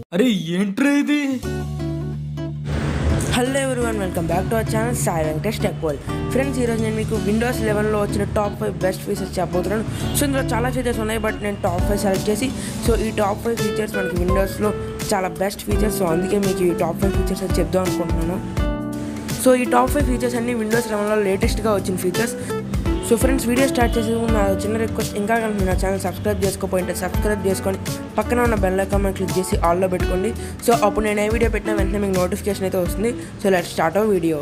అరే ఏంట్రా ఇది hello everyone welcome back to our channel Sai Venkatesh tech world friends ఈరోజు నేను మీకు విండోస్ లెవెన్లో వచ్చిన టాప్ ఫైవ్ బెస్ట్ ఫీచర్స్ చెప్పబోతున్నాను సో ఇందులో చాలా ఫీచర్స్ ఉన్నాయి బట్ నేను టాప్ ఫైవ్ సెలెక్ట్ చేసి సో ఈ టాప్ ఫైవ్ ఫీచర్స్ మనకి విండోస్లో చాలా బెస్ట్ ఫీచర్స్ సో అందుకే మీకు ఈ టాప్ ఫైవ్ ఫీచర్స్ అని చెప్దాం అనుకుంటున్నాను సో ఈ టాప్ ఫైవ్ ఫీచర్స్ అన్ని విండోస్ లెవెన్లో లేటెస్ట్గా వచ్చిన features so friends video start చేసే ముందు నా చిన్న రిక్వెస్ట్ ఇంకా కనుక మీరు నా ఛానల్ సబ్స్క్రైబ్ చేసుకోకపోయింటే సబ్స్క్రైబ్ చేసుకొని పక్కన ఉన్న బెల్ ఐకాన్ క్లిక్ చేసి ఆల్లో పెట్టుకోండి సో అప్పుడు నేను ఏ వీడియో పెట్టినా వెంటనే మీకు నోటిఫికేషన్ అయితే వస్తుంది so let start our video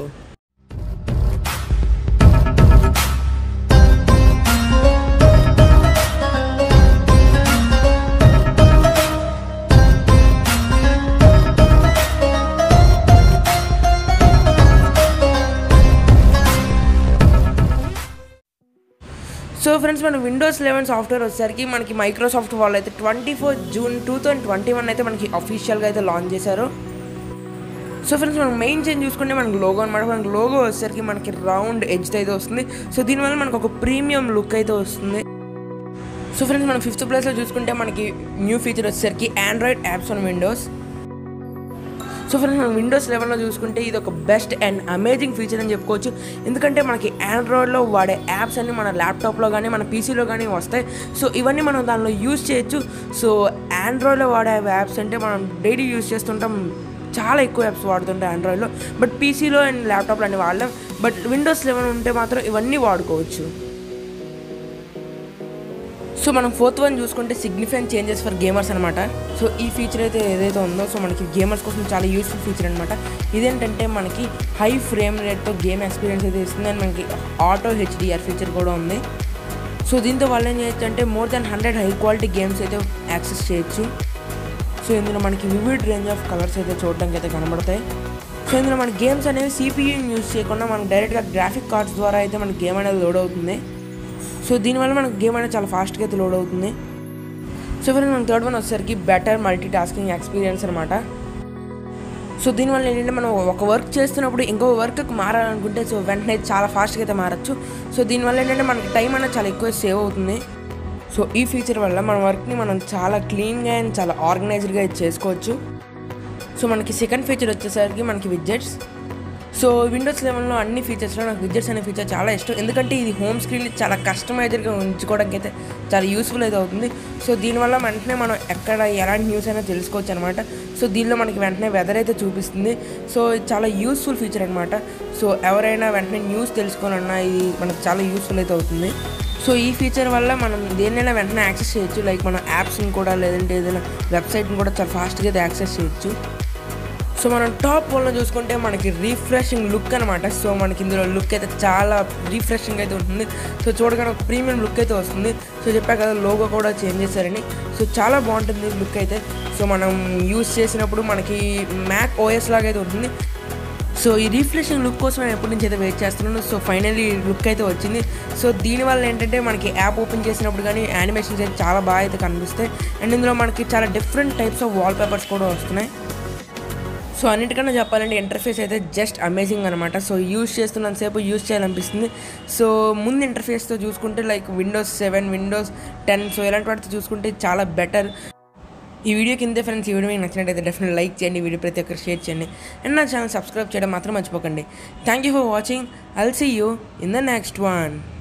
so friends మన విండోస్ లెవెన్ సాఫ్ట్వేర్ వచ్చేసరికి మనకి మైక్రోసాఫ్ట్ వాళ్ళు అయితే twenty four June two thousand twenty one అయితే మనకి అఫీషియల్గా అయితే లాంచ్ చేశారు సో ఫ్రెండ్స్ మనం మెయిన్ చేంజ్ చూసుకుంటే మనకి లోగో అనమాట మనకి లోగో వచ్చేసరికి మనకి రౌండ్ ఎడ్జ్ అయితే వస్తుంది సో దీనివల్ల మనకు ఒక ప్రీమియం లుక్ అయితే వస్తుంది సో ఫ్రెండ్స్ మనం ఫిఫ్త్ ప్లేస్లో చూసుకుంటే మనకి న్యూ ఫీచర్ వచ్చేసరికి Android apps on Windows so friends మనం విండోస్ లెవెన్లో చూసుకుంటే ఇది ఒక బెస్ట్ అండ్ అమేజింగ్ ఫీచర్ అని చెప్పుకోవచ్చు ఎందుకంటే మనకి ఆండ్రాయిడ్లో వాడే యాప్స్ అన్ని మన ల్యాప్టాప్లో కానీ మన పీసీలో కానీ వస్తాయి సో ఇవన్నీ మనం దానిలో యూజ్ చేయొచ్చు సో ఆండ్రాయిడ్లో వాడే యాప్స్ అంటే మనం డైలీ యూజ్ చేస్తుంటాం చాలా ఎక్కువ యాప్స్ వాడుతుంటాం ఆండ్రాయిడ్లో బట్ పీసీలో అండ్ ల్యాప్టాప్లో అన్ని వాడలేం బట్ విండోస్ లెవెన్ ఉంటే మాత్రం ఇవన్నీ వాడుకోవచ్చు సో మనం ఫోర్త్ వన్ చూసుకుంటే సిగ్నిఫికెంట్ చేంజెస్ ఫర్ గేమర్స్ అనమాట సో ఈ ఫీచర్ అయితే ఏదైతే ఉందో సో మనకి గేమర్స్ కోసం చాలా యూస్ఫుల్ ఫీచర్ అనమాట ఇదేంటంటే మనకి హై ఫ్రేమ్ రేట్తో గేమ్ ఎక్స్పీరియన్స్ అయితే ఇస్తుంది అండ్ మనకి ఆటో హెచ్డిఆర్ ఫీచర్ కూడా ఉంది సో దీంతో వాళ్ళు ఏం చేయొచ్చు అంటే more than hundred high quality games అయితే యాక్సెస్ చేయొచ్చు సో ఇందులో మనకి వివిడ్ రేంజ్ ఆఫ్ కలర్స్ అయితే చూడడానికి అయితే కనబడతాయి సో ఇందులో మన గేమ్స్ అనేవి సిపియూని యూజ్ చేయకుండా మనకి డైరెక్ట్గా గ్రాఫిక్ కార్డ్స్ ద్వారా అయితే మనకి గేమ్ అనేది లోడ్ అవుతుంది సో దీనివల్ల మనకు గేమ్ అనేది చాలా ఫాస్ట్గా అయితే లోడ్ అవుతుంది సో ఫ్రెండ్స్ మనకి థర్డ్ వన్ వచ్చేసరికి బెటర్ మల్టీ టాస్కింగ్ ఎక్స్పీరియన్స్ అనమాట సో దీనివల్ల ఏంటంటే మనం ఒక వర్క్ చేస్తున్నప్పుడు ఇంకో వర్క్కి మారాలనుకుంటే సో వెంటనే చాలా ఫాస్ట్గా అయితే మారచ్చు సో దీనివల్ల ఏంటంటే మనకి టైం అనేది చాలా ఎక్కువ సేవ్ అవుతుంది సో ఈ ఫీచర్ వల్ల మన వర్క్ని మనం చాలా క్లీన్గా అండ్ చాలా ఆర్గనైజ్డ్గా చేసుకోవచ్చు సో మనకి సెకండ్ ఫీచర్ వచ్చేసరికి మనకి విడ్జెట్స్ సో విండోస్ లెవెన్లో అన్ని ఫీచర్స్లో నాకు విడ్జెట్స్ అనే ఫీచర్ చాలా ఇష్టం ఎందుకంటే ఇది హోమ్ స్క్రీన్ చాలా కస్టమైజర్గా ఉంచుకోవడానికి అయితే చాలా యూస్ఫుల్ అయితే అవుతుంది సో దీనివల్ల వెంటనే మనం ఎక్కడ ఎలాంటి న్యూస్ అయినా తెలుసుకోవచ్చు అనమాట సో దీనిలో మనకి వెంటనే వెదర్ అయితే చూపిస్తుంది సో ఇది చాలా యూస్ఫుల్ ఫీచర్ అనమాట సో ఎవరైనా వెంటనే న్యూస్ తెలుసుకోవాలన్నా ఇది మనకు చాలా యూస్ఫుల్ అయితే అవుతుంది సో ఈ ఫీచర్ వల్ల మనం దేన్నైనా వెంటనే యాక్సెస్ చేయొచ్చు లైక్ మన యాప్స్ని కూడా లేదంటే ఏదైనా వెబ్సైట్ని కూడా చాలా ఫాస్ట్గా అయితే యాక్సెస్ చేయొచ్చు సో మనం టాప్ వల్ల చూసుకుంటే మనకి రీఫ్రెషింగ్ లుక్ అనమాట సో మనకి ఇందులో లుక్ అయితే చాలా రీఫ్రెషింగ్ అయితే ఉంటుంది సో చూడగానే ఒక ప్రీమియం లుక్ అయితే వస్తుంది సో చెప్పా కదా లోగో కూడా చేంజ్ చేశారని సో చాలా బాగుంటుంది లుక్ అయితే సో మనం యూస్ చేసినప్పుడు మనకి మ్యాక్ ఓఎస్ లాగా అయితే ఉంటుంది సో ఈ రీఫ్రెషింగ్ లుక్ కోసం నేను ఎప్పటి నుంచి అయితే వెయిట్ చేస్తున్నాను సో ఫైనల్లీ లుక్ అయితే వచ్చింది సో దీనివల్ల ఏంటంటే మనకి యాప్ ఓపెన్ చేసినప్పుడు కానీ యానిమేషన్స్ అయితే చాలా బాగా అయితే కనిపిస్తాయి అండ్ ఇందులో మనకి చాలా different types of wallpapers కూడా వస్తున్నాయి సో అన్నిటికన్నా చెప్పాలంటే ఇంటర్ఫేస్ అయితే జస్ట్ అమేజింగ్ అనమాట సో యూస్ చేస్తున్నంతసేపు యూస్ చేయాలనిపిస్తుంది సో ముందు ఇంటర్ఫేస్తో చూసుకుంటే like Windows seven Windows ten so ఇలాంటి వాటితో చూసుకుంటే చాలా బెటర్ ఈ వీడియో కింద ఫ్రెండ్స్ ఈ వీడియో మీకు నచ్చినట్టయితే డెఫినెట్ లైక్ చేయండి వీడియో ప్రతి ఒక్కరు షేర్ చేయండి అండ్ నా ఛానల్ సబ్స్క్రైబ్ చేయడం మాత్రం మర్చిపోకండి thank you for watching I'll see you in the next one